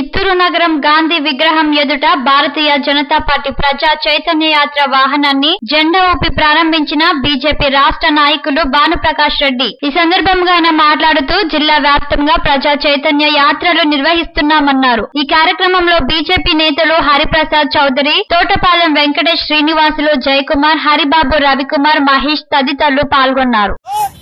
చిత్తూరు నగరం గాంధీ విగ్రహం ఎదుట భారతీయ జనతా పార్టీ ప్రజా చైతన్య యాత్ర వాహనాన్ని జెండా ఊపి ప్రారంభించిన బీజేపీ రాష్ట్ర నాయకులు భానుప్రకాష్ రెడ్డి ఈ సందర్భంగా ఆయన మాట్లాడుతూ జిల్లా వ్యాప్తంగా ప్రజా చైతన్య యాత్రలు నిర్వహిస్తున్నామన్నారు ఈ కార్యక్రమంలో బీజేపీ నేతలు హరిప్రసాద్ చౌదరి తోటపాలెం వెంకటేష్ శ్రీనివాసులు జయకుమార్ హరిబాబు రవికుమార్ మహేష్ తదితరులు పాల్గొన్నారు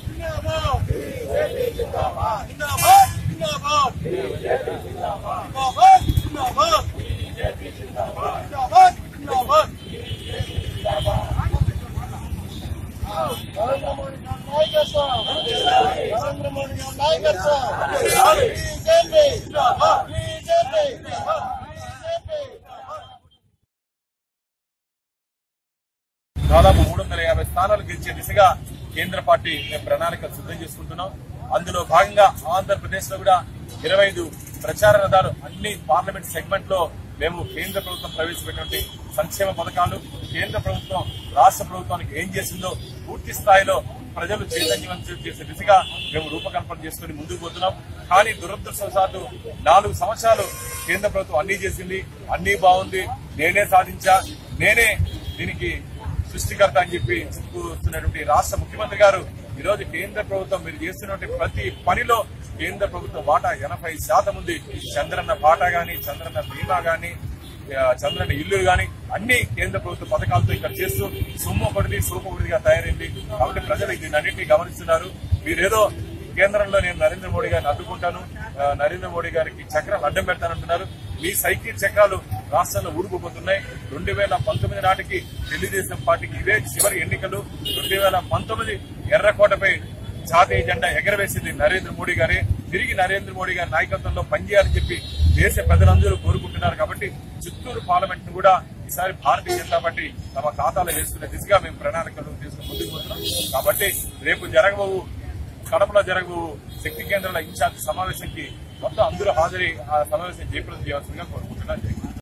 దాదాపు మూడు వందల యాభై స్థానాలు గెలిచే దిశగా కేంద్ర పార్టీ మేము ప్రణాళికలు సిద్ధం చేసుకుంటున్నాం అందులో భాగంగా ఆంధ్రప్రదేశ్ లో కూడా ఇరవై ఐదు ప్రచార రథాలు అన్ని పార్లమెంట్ సెగ్మెంట్ లో మేము కేంద్ర ప్రభుత్వం ప్రవేశపెట్టినటువంటి సంక్షేమ పథకాలు కేంద్ర ప్రభుత్వం రాష్ట్ర ప్రభుత్వానికి ఏం చేసిందో పూర్తి స్థాయిలో ప్రజలు చైతన్యవంతం చేసే దిశగా మేము రూపకల్పన చేసుకుని ముందుకు పోతున్నాం కానీ దురదృష్టవశాత్తు నాలుగు సంవత్సరాలు కేంద్ర ప్రభుత్వం అన్ని చేసింది అన్ని బాగుంది నేనే సాధించా నేనే దీనికి సృష్టికర్త అని చెప్పి చెప్పుతున్నటువంటి రాష్ట్ర ముఖ్యమంత్రి గారు ఈ రోజు కేంద్ర ప్రభుత్వం మీరు చేస్తున్నటువంటి ప్రతి పనిలో కేంద్ర ప్రభుత్వ వాటా ఎనభై శాతం ఉంది చంద్రన్న పాట గాని చంద్రన్న బీమా గాని ఆ, చంద్రన్న ఇల్లు గాని అన్ని కేంద్ర ప్రభుత్వ పథకాలతో ఇక్కడ చేస్తూ సొమ్ము ఒకటిది సూపు ఒకటిగా తయారైంది కాబట్టి ప్రజలు దీన్ని అన్నింటినీ గమనిస్తున్నారు మీరేదో కేంద్రంలో నేను నరేంద్ర మోడీ గారిని అడ్డుకుంటాను ఆ, నరేంద్ర మోడీ గారికి చక్రం అడ్డం పెడతానంటున్నారు మీ సైకిల్ చక్రాలు రాష్ట్రంలో ఊరుకుపోతున్నాయి రెండు వేల పంతొమ్మిది నాటికి తెలుగుదేశం పార్టీకి ఇవే చివరి ఎన్నికలు రెండు వేల పంతొమ్మిది ఎర్రకోటపై జాతీయ జెండా ఎగరవేసింది నరేంద్ర మోడీ గారే తిరిగి నరేంద్ర మోడీ గారి నాయకత్వంలో పనిచేయాలని చెప్పి దేశ ప్రజలందరూ కోరుకుంటున్నారు కాబట్టి చిత్తూరు పార్లమెంట్ ను కూడా ఈసారి భారతీయ జనతా పార్టీ తమ ఖాతాలో వేసుకునే దిశగా మేము ప్రణాళికలు తీసుకుని ముందుకు పోతున్నాం కాబట్టి రేపు జరగబోవు కడపలో జరగబో శక్తి కేంద్రాల ఇన్ఛార్జ్ సమావేశానికి మొత్తం అందరూ హాజరై ఆ సమావేశం జయప్రదం చేయాల్సిందిగా కోరుకుంటున్నాను